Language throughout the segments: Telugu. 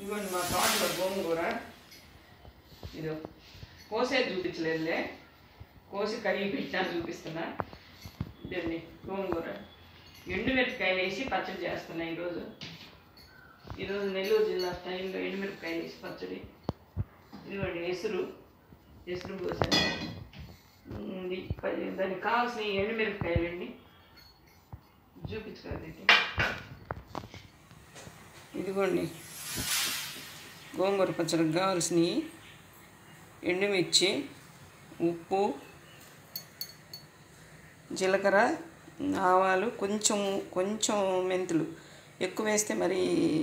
ఇదిగోండి మా తోటలో గోంగూర ఇది కోసే చూపించలేదులే కోసి కడిగి పెట్టినా చూపిస్తున్నా దీన్ని గోంగూర ఎండుమిరపకాయలు వేసి పచ్చడి చేస్తున్నా ఈరోజు ఈరోజు నెల్లూరు జిల్లా స్టైల్లో ఎండుమిరపకాయలు వేసి పచ్చడి ఇదిగోండి ఎసురు ఎసురు పోసాను ఇది ప- దానికి కావాల్సిన ఎండుమిరపకాయలు అండి చూపించుకోండి ఇదిగోండి గోంగూర పచ్చడికి కావాల్సినవి ఎండుమిర్చి ఉప్పు జీలకర్ర ఆవాలు కొంచెం కొంచెం మెంతులు ఎక్కువ వేస్తే మరి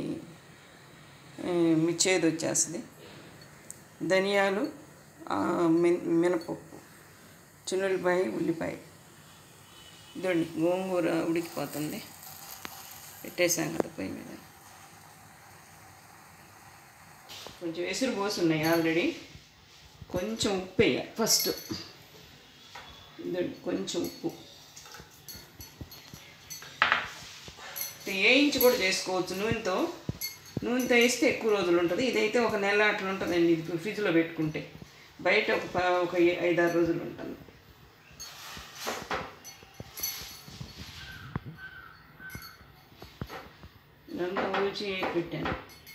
ఆ, మీ చేదు వచ్చేస్తుంది ధనియాలు ఆ, మిన- మినపప్పు చిన్నుల్లిపాయ ఉల్లిపాయ ఇదండి గోంగూర ఉడికిపోతుంది పెట్టేసాం కదా పొయ్యి మీద కొంచెం ఎసురు పోసున్నాయి ఆల్రెడీ కొంచెం ఉప్పు వేయాలి ఫస్ట్ ఇదండి కొంచెం ఉప్పు వేయించి కూడా చేసుకోవచ్చు నూనెతో నూనెతో వేస్తే ఎక్కువ రోజులు ఉంటుంది ఇదైతే ఒక నెల అట్లా ఉంటుందండి ఇది ఫ్రిడ్జ్లో పెట్టుకుంటే బయట ఒక ప- ఒక ఐ- ఐదారు రోజులు ఉంటుంది ఇదంతా ఊచి పెట్టాను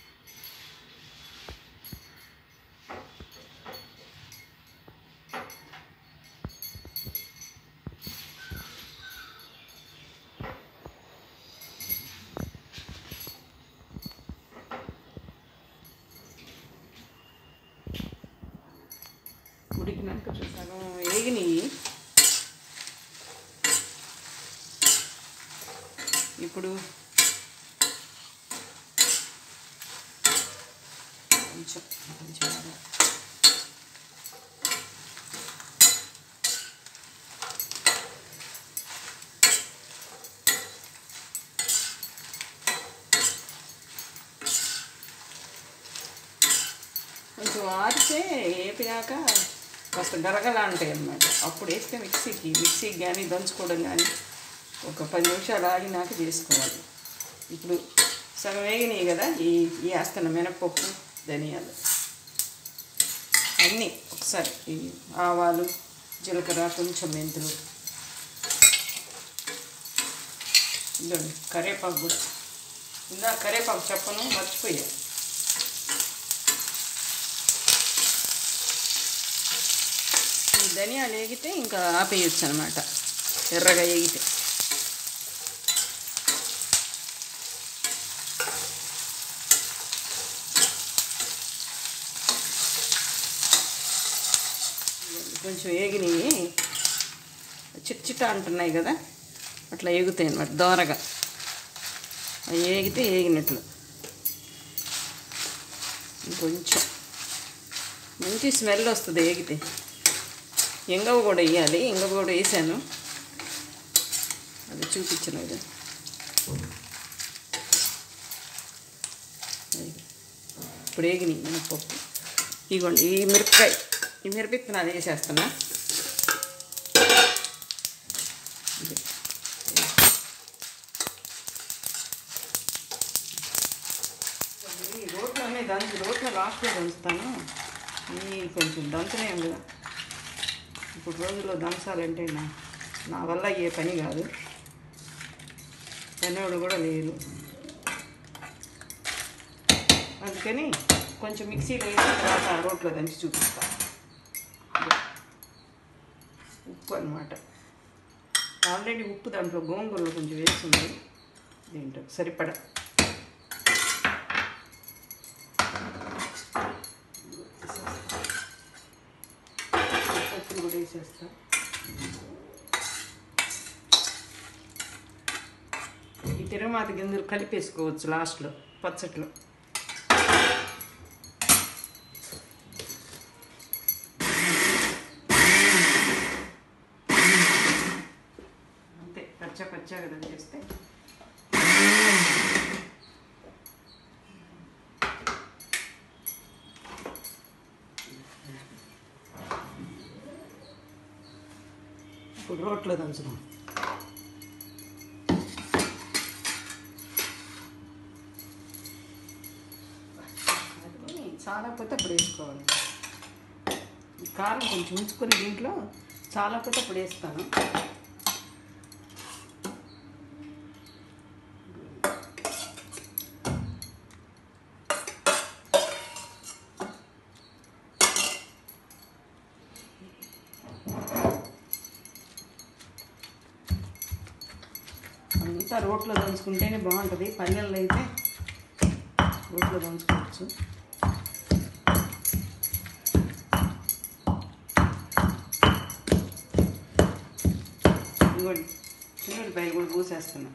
ఉడికినాక సగం వేగినాయి ఇప్పుడు కొంచెం కొంచెం వేయాలి. కొంచెం ఆరితే ఏపినాక కాస్త గరగలా ఉంటాయి అన్నమాట అప్పుడు వేస్తే మిక్సీకి మిక్సీకి కానీ దంచుకోవడం కానీ ఒక పది నిమిషాలు ఆగినాక చేసుకోవాలి ఇప్పుడు సగం వేగినాయి కదా ఈ ఈ వేస్తున్న మినపప్పు ధనియాలు అన్నీ ఒకసారి ఈ ఆవాలు జీలకర్ర కొంచెం మెంతులు ఇదండి కరేపాకు కూడా ఇందా కరేపాకు చెప్పను మర్చిపోయా ఈ ధనియాలు వేగితే ఇంకా ఆపేయచ్చు అనమాట ఎర్రగా వేగితే కొంచెం వేగినాయి చిట్ చిట్ట అంటున్నాయి కదా అట్లా ఎగుతాయి అనమాట దోరగా అవి ఏగితే ఏగినట్లు ఇంకొంచెం మంచి స్మెల్ వస్తుంది ఏగితే ఇంగవ కూడా వేయాలి ఇంగవ కూడా వేసాను అది చూపించలేదు ఇప్పుడు ఏగినాయి మినపప్పు ఇగోండి ఈ మిరపకాయ ఈ మిరపిత్తనాలు వేసేస్తున్నా ఇది. ఈ రోట్లోనే దంచి రోట్లో లాస్ట్లో దంచుతాను ఈ కొంచెం దంచలేం కదా ఇప్పుడు రోజుల్లో దంచాలంటే నా నా వల్ల అయ్యే పని కాదు పనివాడు కూడా లేరు అందుకని కొంచెం మిక్సీలో వేసి తర్వాత రోట్లో దంచి చూపిస్తా ఉప్పు అనమాట ఆల్రెడీ ఉప్పు దాంట్లో గోంగూరలో కొంచెం వేస్తుంది దీంట్లో సరిపడా పప్పులు కూడా వేసేస్తా ఈ తిరమాత గింజలు కలిపేసుకోవచ్చు లాస్ట్లో పచ్చట్లో అంతే పచ్చ పచ్చగా దంచేస్తే ఇప్పుడు రోట్లో దంచుదాం చాలకపోతే అప్పుడు వేసుకోవాలి ఈ కారం కొంచెం ఉంచుకొని దీంట్లో చాలకపోతే అప్పుడు వేస్తాను అంతా రోట్లో దంచుకుంటేనే బాగుంటుంది పల్లెల్లో అయితే రోట్లో దంచుకోవచ్చు ఇంకోటి చిన్నపాయలు కూడా పూసేస్తున్నా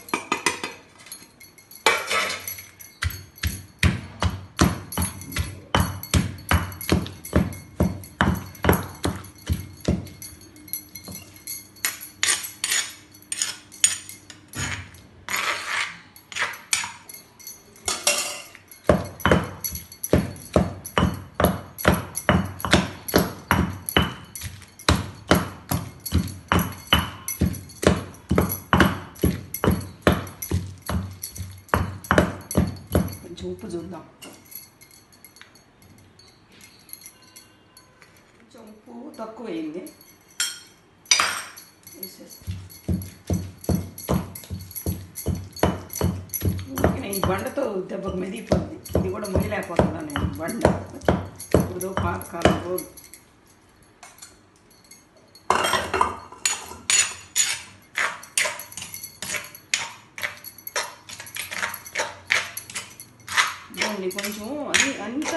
కొంచెం ఉప్పు చూద్దాం కొంచెం ఉప్పు తక్కువ అయింది వేసేస్తాం ఊరికే ఈ బండతో దెబ్బకు మెదిగిపోద్ది ఇది కూడా మొయ్యలేకపోతున్నా నేను బండ ఇప్పుడు పాతకాలం రోజు దాన్ని కొంచెం అన్ని అంత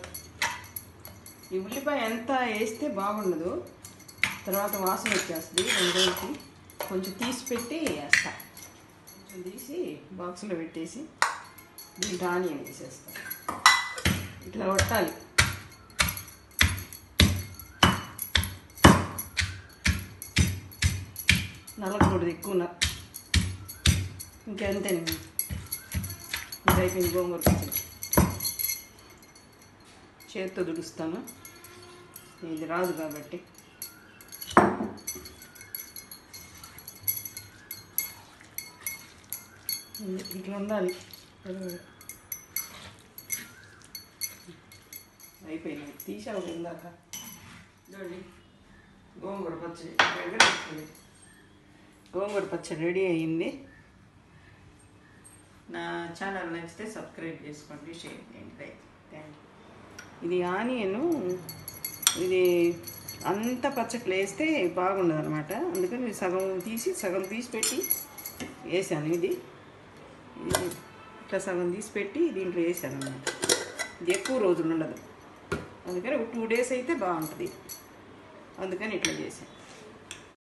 ఈ ఉల్లిపాయ ఎంత వేస్తే బాగుండదు తర్వాత వాసన వచ్చేస్తుంది రెండు రోజులకి కొంచెం తీసి పెట్టి వేస్తా కొంచెం తీసి బాక్స్లో పెట్టేసి దీంట్లో ఆనియన్ వేసేస్తా ఇట్లా కొట్టాలి నల్లకూడదు ఎక్కువ న- ఇంకెంతేనండి ఇది అయిపోయింది గోంగూర పచ్చడి చేత్తో దుడుస్తాను ఇది రాదు కాబట్టి ఇది ఇట్లా ఉండాలి అయిపోయింది తీసావు ఇందాక చూడండి గోంగూర పచ్చడి దగ్గర పెట్టుకోండి. గోంగూర పచ్చడి రెడీ అయ్యింది నా ఛానల్ నచ్చితే సబ్స్క్రైబ్ చేసుకోండి షేర్ చేయండి థ్యాంక్ యూ ఇది ఆనియను ఇది అంత పచ్చట్లు వేస్తే బాగుండదు అనమాట అందుకని ఇది సగం తీసి సగం తీసి పెట్టి వేసాను ఇది ఇది ఇట్లా సగం తీసి పెట్టి దీంట్లో వేసాను అనమాట ఇది ఎక్కువ రోజులు ఉండదు అందుకని ఒక టూ డేస్ అయితే బాగుంటుంది అందుకని ఇట్లా చేశాను